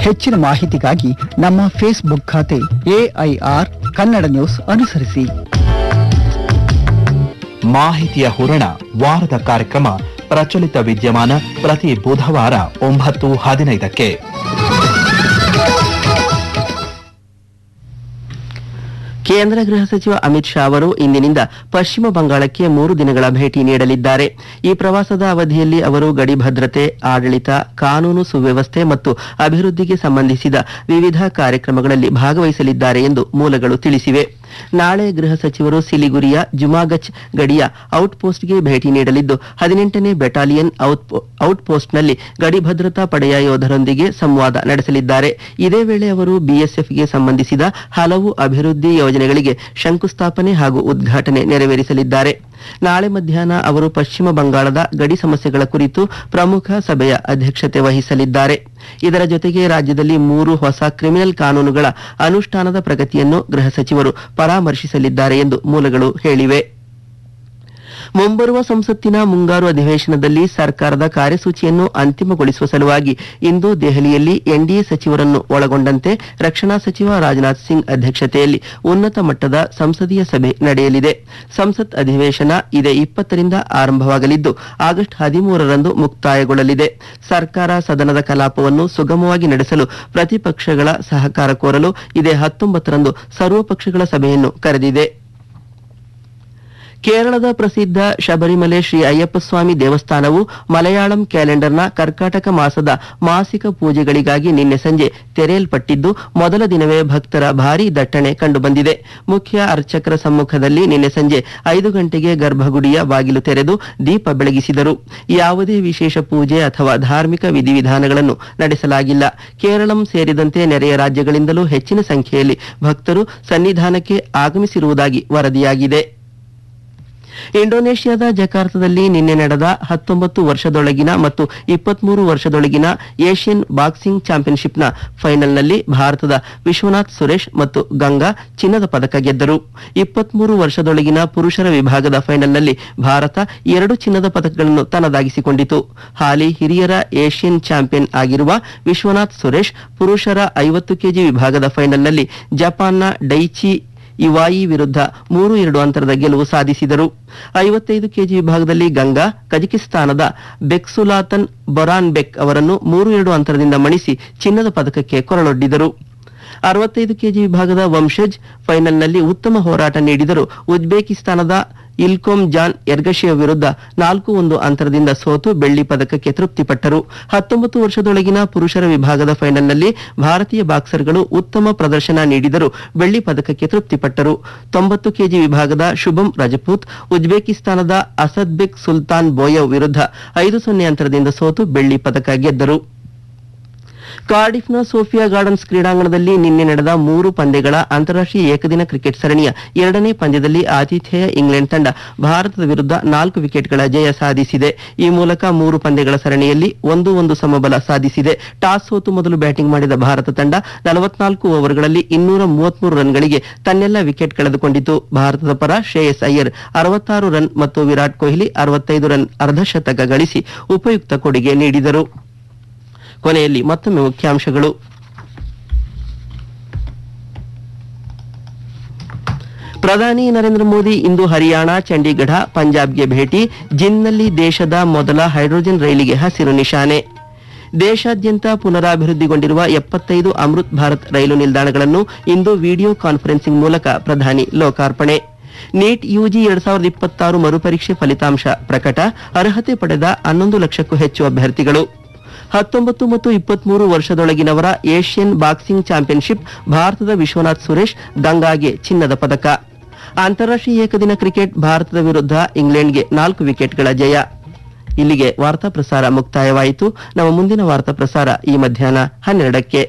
ಹೆಚ್ಚಿನ ಮಾಹಿತಿಗಾಗಿ ನಮ್ಮ ಫೇಸ್ಬುಕ್ ಖಾತೆ ಎಐಆರ್ ಕನ್ನಡ ನ್ಯೂಸ್ ಅನುಸರಿಸಿ ಮಾಹಿತಿಯ ಹೂರಣ ವಾರದ ಕಾರ್ಯಕ್ರಮ ಪ್ರಚಲಿತ ವಿದ್ಯಮಾನ ಪ್ರತಿ ಬುಧವಾರ ಒಂಬತ್ತು ಹದಿನೈದಕ್ಕೆ ಕೇಂದ್ರ ಗೃಹ ಸಚಿವ ಅಮಿತ್ ಶಾ ಅವರು ಇಂದಿನಿಂದ ಪಶ್ಚಿಮ ಬಂಗಾಳಕ್ಕೆ ಮೂರು ದಿನಗಳ ಭೇಟಿ ನೀಡಲಿದ್ದಾರೆ ಈ ಪ್ರವಾಸದ ಅವಧಿಯಲ್ಲಿ ಅವರು ಗಡಿ ಭದ್ರತೆ ಆಡಳಿತ ಕಾನೂನು ಸುವ್ಯವಸ್ಥೆ ಮತ್ತು ಅಭಿವೃದ್ಧಿಗೆ ಸಂಬಂಧಿಸಿದ ವಿವಿಧ ಕಾರ್ಯಕ್ರಮಗಳಲ್ಲಿ ಭಾಗವಹಿಸಲಿದ್ದಾರೆ ಎಂದು ಮೂಲಗಳು ತಿಳಿಸಿವೆ ನಾಳೆ ಗೃಹ ಸಚಿವರು ಸಿಲಿಗುರಿಯ ಜುಮಾಗಚ್ ಗಡಿಯ ಔಟ್ಪೋಸ್ಟ್ಗೆ ಭೇಟಿ ನೀಡಲಿದ್ದು ಹದಿನೆಂಟನೇ ಬೆಟಾಲಿಯನ್ ಔಟ್ಪೋಸ್ಟ್ನಲ್ಲಿ ಗಡಿ ಭದ್ರತಾ ಪಡೆಯ ಯೋಧರೊಂದಿಗೆ ಸಂವಾದ ನಡೆಸಲಿದ್ದಾರೆ ಇದೇ ವೇಳೆ ಅವರು ಬಿಎಸ್ಎಫ್ಗೆ ಸಂಬಂಧಿಸಿದ ಹಲವು ಅಭಿವೃದ್ಧಿ ಯೋಜನೆಗಳಿಗೆ ಶಂಕುಸ್ಥಾಪನೆ ಹಾಗೂ ಉದ್ಘಾಟನೆ ನೆರವೇರಿಸಲಿದ್ದಾರೆ ನಾಳೆ ಮಧ್ಯಾಹ್ನ ಅವರು ಪಶ್ಚಿಮ ಬಂಗಾಳದ ಗಡಿ ಸಮಸ್ಯೆಗಳ ಕುರಿತು ಪ್ರಮುಖ ಸಭೆಯ ಅಧ್ಯಕ್ಷತೆ ವಹಿಸಲಿದ್ದಾರೆ ಇದರ ಜೊತೆಗೆ ರಾಜ್ಯದಲ್ಲಿ ಮೂರು ಹೊಸ ಕ್ರಿಮಿನಲ್ ಕಾನೂನುಗಳ ಅನುಷ್ಠಾನದ ಪ್ರಗತಿಯನ್ನು ಗೃಹ ಸಚಿವರು ಪರಾಮರ್ಶಿಸಲಿದ್ದಾರೆ ಎಂದು ಮೂಲಗಳು ಹೇಳಿವೆ ಮುಂಬರುವ ಸಂಸತ್ತಿನ ಮುಂಗಾರು ಅಧಿವೇಶನದಲ್ಲಿ ಸರ್ಕಾರದ ಕಾರ್ಯಸೂಚಿಯನ್ನು ಅಂತಿಮಗೊಳಿಸುವ ಸಲುವಾಗಿ ಇಂದು ದೆಹಲಿಯಲ್ಲಿ ಎನ್ಡಿಎ ಸಚಿವರನ್ನು ಒಳಗೊಂಡಂತೆ ರಕ್ಷಣಾ ಸಚಿವ ರಾಜನಾಥ್ ಸಿಂಗ್ ಅಧ್ಯಕ್ಷತೆಯಲ್ಲಿ ಉನ್ನತ ಮಟ್ಟದ ಸಂಸದೀಯ ಸಭೆ ನಡೆಯಲಿದೆ ಸಂಸತ್ ಅಧಿವೇಶನ ಇದೇ ಇಪ್ಪತ್ತರಿಂದ ಆರಂಭವಾಗಲಿದ್ದು ಆಗಸ್ಟ್ ಹದಿಮೂರರಂದು ಮುಕ್ತಾಯಗೊಳ್ಳಲಿದೆ ಸರ್ಕಾರ ಸದನದ ಕಲಾಪವನ್ನು ಸುಗಮವಾಗಿ ನಡೆಸಲು ಪ್ರತಿಪಕ್ಷಗಳ ಸಹಕಾರ ಕೋರಲು ಇದೇ ಹತ್ತೊಂಬತ್ತರಂದು ಸರ್ವಪಕ್ಷಗಳ ಸಭೆಯನ್ನು ಕರೆದಿದೆ ಕೇರಳದ ಪ್ರಸಿದ್ಧ ಶಬರಿಮಲೆ ಶ್ರೀ ಅಯ್ಯಪ್ಪ ಸ್ವಾಮಿ ದೇವಸ್ಥಾನವು ಮಲಯಾಳಂ ಕ್ಯಾಲೆಂಡರ್ನ ಕರ್ಕಾಟಕ ಮಾಸದ ಮಾಸಿಕ ಪೂಜೆಗಳಿಗಾಗಿ ನಿನ್ನೆ ಸಂಜೆ ತೆರೆಯಲ್ಪಟ್ಟಿದ್ದು ಮೊದಲ ದಿನವೇ ಭಕ್ತರ ಭಾರೀ ದಟ್ಟಣೆ ಕಂಡುಬಂದಿದೆ ಮುಖ್ಯ ಅರ್ಚಕರ ಸಮ್ಮುಖದಲ್ಲಿ ನಿನ್ನೆ ಸಂಜೆ ಐದು ಗಂಟೆಗೆ ಗರ್ಭಗುಡಿಯ ಬಾಗಿಲು ತೆರೆದು ದೀಪ ಬೆಳಗಿಸಿದರು ಯಾವುದೇ ವಿಶೇಷ ಪೂಜೆ ಅಥವಾ ಧಾರ್ಮಿಕ ವಿಧಿವಿಧಾನಗಳನ್ನು ನಡೆಸಲಾಗಿಲ್ಲ ಕೇರಳಂ ಸೇರಿದಂತೆ ನೆರೆಯ ರಾಜ್ಯಗಳಿಂದಲೂ ಹೆಚ್ಚಿನ ಸಂಖ್ಯೆಯಲ್ಲಿ ಭಕ್ತರು ಸನ್ನಿಧಾನಕ್ಕೆ ಆಗಮಿಸಿರುವುದಾಗಿ ವರದಿಯಾಗಿದೆ ಇಂಡೋನೇಷ್ಯಾದ ಜಕಾರ್ತದಲ್ಲಿ ನಿನ್ನೆ ನಡೆದ ಹತ್ತೊಂಬತ್ತು ವರ್ಷದೊಳಗಿನ ಮತ್ತು ಇಪ್ಪತ್ಮೂರು ವರ್ಷದೊಳಗಿನ ಏಷ್ಯನ್ ಬಾಕ್ಸಿಂಗ್ ಚಾಂಪಿಯನ್ಶಿಪ್ನ ಫೈನಲ್ನಲ್ಲಿ ಭಾರತದ ವಿಶ್ವನಾಥ್ ಸುರೇಶ್ ಮತ್ತು ಗಂಗಾ ಚಿನ್ನದ ಪದಕ ಗೆದ್ದರು ಇಪ್ಪತ್ಮೂರು ವರ್ಷದೊಳಗಿನ ಪುರುಷರ ವಿಭಾಗದ ಫೈನಲ್ನಲ್ಲಿ ಭಾರತ ಎರಡು ಚಿನ್ನದ ಪದಕಗಳನ್ನು ತನ್ನದಾಗಿಸಿಕೊಂಡಿತು ಹಾಲಿ ಹಿರಿಯರ ಏಷ್ಯನ್ ಚಾಂಪಿಯನ್ ಆಗಿರುವ ವಿಶ್ವನಾಥ್ ಸುರೇಶ್ ಪುರುಷರ ಐವತ್ತು ಕೆಜಿ ವಿಭಾಗದ ಫೈನಲ್ನಲ್ಲಿ ಜಪಾನ್ನ ಡೈಚಿ ಇವಾಯಿ ವಿರುದ್ಧ ಮೂರು ಎರಡು ಅಂತರದ ಗೆಲುವು ಸಾಧಿಸಿದರು ಐವತ್ತೈದು ಕೆಜಿ ವಿಭಾಗದಲ್ಲಿ ಗಂಗಾ ಕಜಕಿಸ್ತಾನದ ಬೆಕ್ಸುಲಾತನ್ ಬೊರಾನ್ ಬೆಕ್ ಅವರನ್ನು ಮೂರು ಎರಡು ಅಂತರದಿಂದ ಮಣಿಸಿ ಚಿನ್ನದ ಪದಕಕ್ಕೆ ಕೊರಳೊಡ್ಡಿದರು ಅರವತ್ತೈದು ಕೆಜಿ ವಿಭಾಗದ ವಂಶಜ್ ಫೈನಲ್ನಲ್ಲಿ ಉತ್ತಮ ಹೋರಾಟ ನೀಡಿದರು ಉಜ್ಬೇಕಿಸ್ತಾನದ ಇಲ್ಕೋಮ್ ಜಾನ್ ಎರ್ಗಶಿಯ ವಿರುದ್ಧ ನಾಲ್ಕು ಒಂದು ಅಂತರದಿಂದ ಸೋತು ಬೆಳ್ಳಿ ಪದಕಕ್ಕೆ ತೃಪ್ತಿಪಟ್ಟರು ಹತ್ತೊಂಬತ್ತು ವರ್ಷದೊಳಗಿನ ಪುರುಷರ ವಿಭಾಗದ ಫೈನಲ್ನಲ್ಲಿ ಭಾರತೀಯ ಬಾಕ್ಸರ್ಗಳು ಉತ್ತಮ ಪ್ರದರ್ಶನ ನೀಡಿದರು ಬೆಳ್ಳಿ ಪದಕಕ್ಕೆ ತೃಪ್ತಿಪಟ್ಟರು ತೊಂಬತ್ತು ಕೆಜಿ ವಿಭಾಗದ ಶುಭಂ ರಜಪೂತ್ ಉಜ್ಬೇಕಿಸ್ತಾನದ ಅಸದ್ಬೆಕ್ ಸುಲ್ತಾನ್ ಬೋಯವ್ ವಿರುದ್ಧ ಐದು ಸೊನ್ನೆ ಅಂತರದಿಂದ ಸೋತು ಬೆಳ್ಳಿ ಪದಕ ಗೆದ್ದರು ಕಾರ್ಡಿಫ್ನ ಸೋಫಿಯಾ ಗಾರ್ಡನ್ಸ್ ಕ್ರೀಡಾಂಗಣದಲ್ಲಿ ನಿನ್ನೆ ನಡೆದ ಮೂರು ಪಂದ್ಯಗಳ ಅಂತಾರಾಷ್ಟ್ರೀಯ ಏಕದಿನ ಕ್ರಿಕೆಟ್ ಸರಣಿಯ ಎರಡನೇ ಪಂದ್ಯದಲ್ಲಿ ಆತಿಥೇಯ ಇಂಗ್ಲೆಂಡ್ ತಂಡ ಭಾರತದ ವಿರುದ್ಧ ನಾಲ್ಕು ವಿಕೆಟ್ಗಳ ಜಯ ಸಾಧಿಸಿದೆ ಈ ಮೂಲಕ ಮೂರು ಪಂದ್ಯಗಳ ಸರಣಿಯಲ್ಲಿ ಒಂದು ಒಂದು ಸಮಬಲ ಸಾಧಿಸಿದೆ ಟಾಸ್ ಸೋತು ಮೊದಲು ಬ್ಯಾಟಿಂಗ್ ಮಾಡಿದ ಭಾರತ ತಂಡ ನಲವತ್ನಾಲ್ಕು ಓವರ್ಗಳಲ್ಲಿ ಇನ್ನೂರ ಮೂವತ್ಮೂರು ರನ್ಗಳಿಗೆ ತನ್ನೆಲ್ಲ ವಿಕೆಟ್ ಕಳೆದುಕೊಂಡಿತು ಭಾರತದ ಪರ ಶ್ರೇಯಸ್ ಅಯ್ಯರ್ ಅರವತ್ತಾರು ರನ್ ಮತ್ತು ವಿರಾಟ್ ಕೊಹ್ಲಿ ಅರವತ್ತೈದು ರನ್ ಅರ್ಧಶತಕ ಗಳಿಸಿ ಉಪಯುಕ್ತ ಕೊಡುಗೆ ನೀಡಿದರು ಕೊನೆಯಲ್ಲಿ ಮತ್ತೊಮ್ಮೆ ಮುಖ್ಯಾಂಶಗಳು ಪ್ರಧಾನಿ ನರೇಂದ್ರ ಮೋದಿ ಇಂದು ಹರಿಯಾಣ ಚಂಡೀಗಢ ಪಂಜಾಬ್ಗೆ ಭೇಟಿ ಜಿನ್ನಲ್ಲಿ ದೇಶದ ಮೊದಲ ಹೈಡ್ರೋಜನ್ ರೈಲಿಗೆ ಹಸಿರು ನಿಶಾನೆ ದೇಶಾದ್ಯಂತ ಪುನರಾಭಿವೃದ್ಧಿಗೊಂಡಿರುವ ಎಪ್ಪತ್ತೈದು ಅಮೃತ್ ಭಾರತ್ ರೈಲು ನಿಲ್ದಾಣಗಳನ್ನು ಇಂದು ವಿಡಿಯೋ ಕಾನ್ಫರೆನ್ಸಿಂಗ್ ಮೂಲಕ ಪ್ರಧಾನಿ ಲೋಕಾರ್ಪಣೆ ನೀಟ್ ಯುಜಿ ಎರಡ್ ಸಾವಿರದ ಇಪ್ಪತ್ತಾರು ಮರುಪರೀಕ್ಷೆ ಫಲಿತಾಂಶ ಪ್ರಕಟ ಅರ್ಹತೆ ಪಡೆದ ಹನ್ನೊಂದು ಲಕ್ಷಕ್ಕೂ ಹೆಚ್ಚು ಅಭ್ಯರ್ಥಿಗಳು ಹತ್ತೊಂಬತ್ತು ಮತ್ತು ಇಪ್ಪತ್ಮೂರು ವರ್ಷದೊಳಗಿನವರ ಏಷ್ಯನ್ ಬಾಕ್ಸಿಂಗ್ ಚಾಂಪಿಯನ್ಶಿಪ್ ಭಾರತದ ವಿಶ್ವನಾಥ್ ಸುರೇಶ್ ಗಂಗಾಗೆ ಚಿನ್ನದ ಪದಕ ಅಂತಾರಾಷ್ಟ್ರೀಯ ಏಕದಿನ ಕ್ರಿಕೆಟ್ ಭಾರತದ ವಿರುದ್ಧ ಇಂಗ್ಲೆಂಡ್ಗೆ ನಾಲ್ಕು ವಿಕೆಟ್ಗಳ ಜಯ ಇಲ್ಲಿಗೆ ವಾರ್ತಾ ಪ್ರಸಾರ ಮುಕ್ತಾಯವಾಯಿತು ನಮ್ಮ ಮುಂದಿನ ವಾರ್ತಾ ಪ್ರಸಾರ ಈ ಮಧ್ಯಾಹ್ನ ಹನ್ನೆರಡಕ್ಕೆ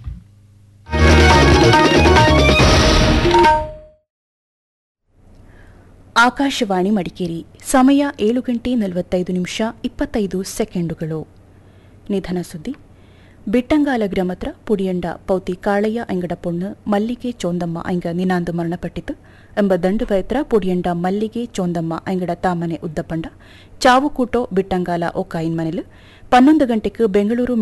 ಆಕಾಶವಾಣಿ ಮಡಿಕೇರಿ ಸಮಯ ಏಳು ಗಂಟೆ ನಲವತ್ತೈದು ನಿಮಿಷ ಇಪ್ಪತ್ತೈದು ಸೆಕೆಂಡುಗಳು ನಿಧನ ಸುದ್ದಿ ಬಿಟ್ಟಂಗಾಲ ಗ್ರಾಮತ್ರ ಪುಡಿಯಂಡ ಪೌತಿ ಕಾಳಯ್ಯ ಅಂಗಡ ಪೊಣ್ಣು ಮಲ್ಲಿಗೆ ಚೋಂದಮ್ಮ ಅಂಗ ನಿನಾಂದು ಮರಣಪಟ್ಟಿತು ಎಂಬ ದಂಡು ವಯತ್ರ ಪುಡಿಯಂಡ ಮಲ್ಲಿಗೆ ಚೋಂದಮ್ಮ ಅಂಗಡ ತಾಮನೆ ಉದ್ದಪಂಡ ಚಾವು ಕೂಟೋ ಬಿಟ್ಟಂಗಾಲ ಒಕ್ಕಾಯಿನ್ ಮನೆಲು ಪನ್ನೊಂದು ಗಂಟೆಗೆ ಬೆಂಗಳೂರು